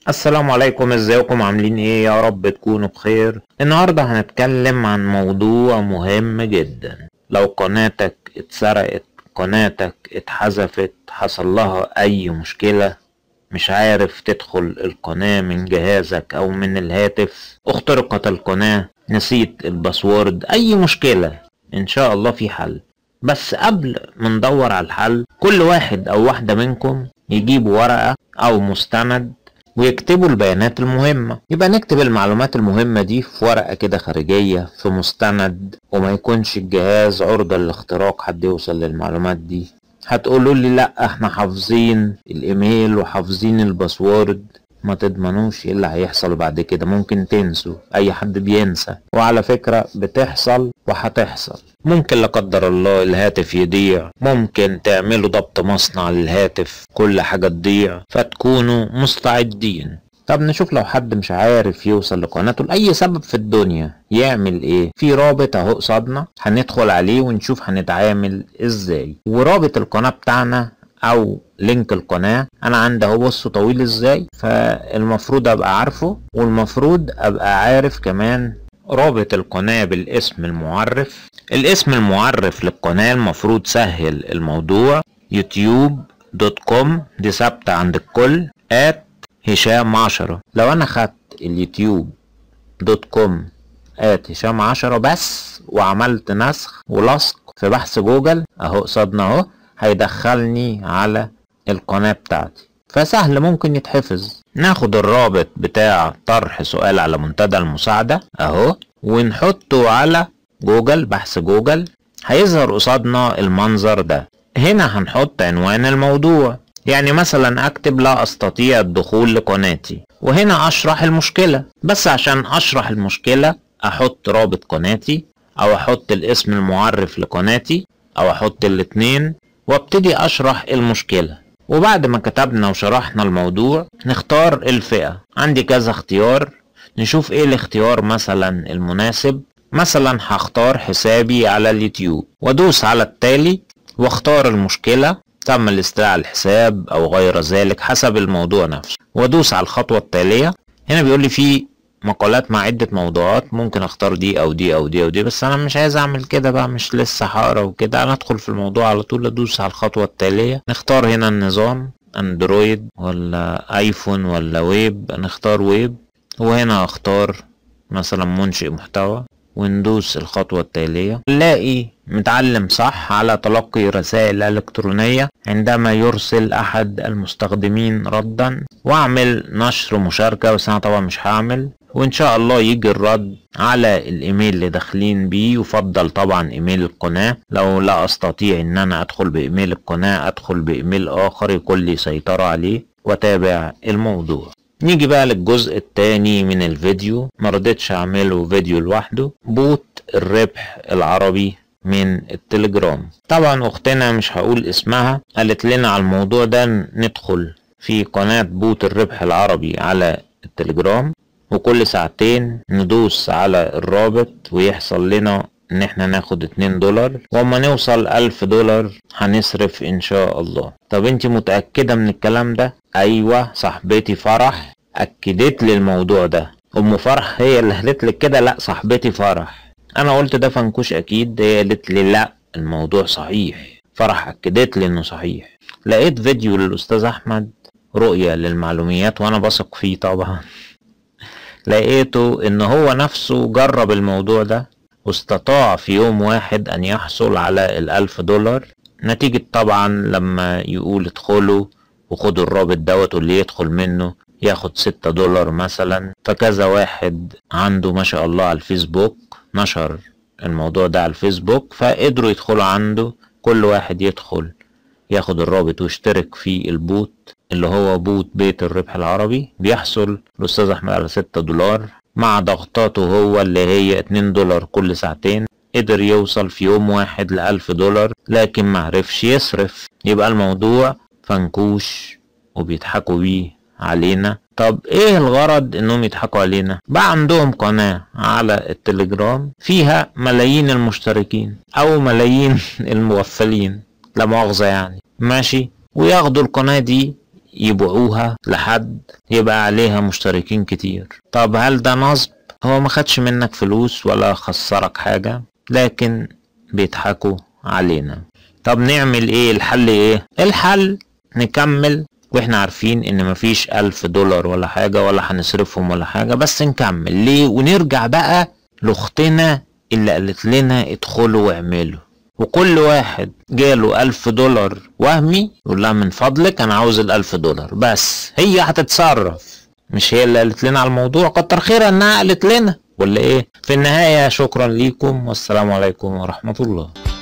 السلام عليكم ازيكم عاملين ايه يا رب تكونوا بخير النهاردة هنتكلم عن موضوع مهم جدا لو قناتك اتسرقت قناتك اتحذفت حصل لها اي مشكلة مش عارف تدخل القناة من جهازك او من الهاتف اخترقت القناة نسيت الباسورد اي مشكلة ان شاء الله في حل بس قبل ما ندور على الحل كل واحد او واحدة منكم يجيبوا ورقة او مستند ويكتبوا البيانات المهمة يبقى نكتب المعلومات المهمة دي في ورقة كده خارجية في مستند وما يكونش الجهاز عرضة للاختراق حد يوصل للمعلومات دي هتقولوا لي لا احنا حافظين الايميل وحافظين الباسورد ما تضمنوش ايه اللي هيحصل بعد كده ممكن تنسوا اي حد بينسى وعلى فكرة بتحصل وهتحصل ممكن لا قدر الله الهاتف يضيع ممكن تعملوا ضبط مصنع للهاتف كل حاجة تضيع فتكونوا مستعدين طب نشوف لو حد مش عارف يوصل لقناته لأي سبب في الدنيا يعمل ايه في رابط اهو قصادنا هندخل عليه ونشوف هنتعامل ازاي ورابط القناة بتاعنا او لينك القناة انا عندي اهو بصوا طويل ازاي فالمفروض ابقى عارفه والمفروض ابقى عارف كمان رابط القناة بالاسم المعرف الاسم المعرف للقناة المفروض سهل الموضوع يوتيوب دوت كوم دي ثابتة عند الكل ات هشام عشرة لو انا خدت اليوتيوب دوت كوم ات هشام عشرة بس وعملت نسخ ولصق في بحث جوجل اهو قصادنا اهو هيدخلني على القناة بتاعتي فسهل ممكن يتحفظ ناخد الرابط بتاع طرح سؤال على منتدى المساعدة اهو ونحطه على جوجل بحث جوجل هيظهر قصادنا المنظر ده هنا هنحط عنوان الموضوع يعني مثلا اكتب لا استطيع الدخول لقناتي وهنا اشرح المشكلة بس عشان اشرح المشكلة احط رابط قناتي او احط الاسم المعرف لقناتي او احط الاتنين وابتدي اشرح المشكلة وبعد ما كتبنا وشرحنا الموضوع نختار الفئة عندي كذا اختيار نشوف ايه الاختيار مثلا المناسب مثلا هختار حسابي على اليوتيوب وادوس على التالي واختار المشكلة تم الاستدعاء على الحساب او غير ذلك حسب الموضوع نفسه وادوس على الخطوة التالية هنا بيقول لي في مقالات مع عدة موضوعات ممكن اختار دي او دي او دي او دي بس انا مش عايز اعمل كده بقى مش لسه هقرا وكده انا ادخل في الموضوع على طول ادوس على الخطوة التالية نختار هنا النظام اندرويد ولا ايفون ولا ويب نختار ويب وهنا اختار مثلا منشئ محتوى وندوس الخطوة التالية نلاقي متعلم صح على تلقي رسائل إلكترونية عندما يرسل أحد المستخدمين ردا وأعمل نشر مشاركة بس أنا طبعا مش هعمل وإن شاء الله يجي الرد على الإيميل اللي داخلين بيه يفضل طبعا إيميل القناة لو لا أستطيع إن أنا أدخل بإيميل القناة أدخل بإيميل آخر يكون لي سيطرة عليه وأتابع الموضوع نيجي بقى للجزء التاني من الفيديو مرضتش اعمله فيديو لوحده بوت الربح العربي من التليجرام طبعا اختنا مش هقول اسمها قالت لنا على الموضوع ده ندخل في قناة بوت الربح العربي على التليجرام وكل ساعتين ندوس على الرابط ويحصل لنا ان احنا ناخد اتنين دولار واما نوصل الف دولار هنصرف ان شاء الله طب انت متأكدة من الكلام ده ايوه صاحبتي فرح اكدت لي الموضوع ده ام فرح هي اللي قالت لك كده لا صاحبتي فرح انا قلت ده فنكوش اكيد هي قالت لي لا الموضوع صحيح فرح اكدت لي انه صحيح لقيت فيديو للاستاذ احمد رؤية للمعلوميات وانا بثق فيه طبعا لقيته ان هو نفسه جرب الموضوع ده واستطاع في يوم واحد ان يحصل على الالف دولار نتيجة طبعا لما يقول ادخلوا وخدوا الرابط دوت واللي يدخل منه ياخد ستة دولار مثلا فكذا واحد عنده ما شاء الله على الفيسبوك نشر الموضوع ده على الفيسبوك فقدروا يدخلوا عنده كل واحد يدخل ياخد الرابط ويشترك في البوت اللي هو بوت بيت الربح العربي بيحصل الأستاذ أحمد على ستة دولار مع ضغطاته هو اللي هي اتنين دولار كل ساعتين قدر يوصل في يوم واحد لألف دولار لكن معرفش يصرف يبقى الموضوع فنكوش وبيضحكوا بيه علينا طب ايه الغرض انهم يضحكوا علينا بقى عندهم قناة على التليجرام فيها ملايين المشتركين او ملايين المغفلين لا مؤاخذة يعني ماشي وياخدوا القناة دي يبيعوها لحد يبقى عليها مشتركين كتير طب هل ده نصب هو ما خدش منك فلوس ولا خسرك حاجة لكن بيضحكوا علينا طب نعمل ايه الحل ايه الحل نكمل واحنا عارفين ان مفيش الف دولار ولا حاجة ولا هنصرفهم ولا حاجة بس نكمل ليه ونرجع بقى لاختنا اللي قالت لنا ادخلوا واعملوا وكل واحد جاله ألف دولار وهمي يقول لها من فضلك أنا عاوز الألف دولار بس هي هتتصرف مش هي اللي قالت لنا على الموضوع كتر خيرها إنها قالت لنا ولا إيه في النهاية شكرا ليكم والسلام عليكم ورحمة الله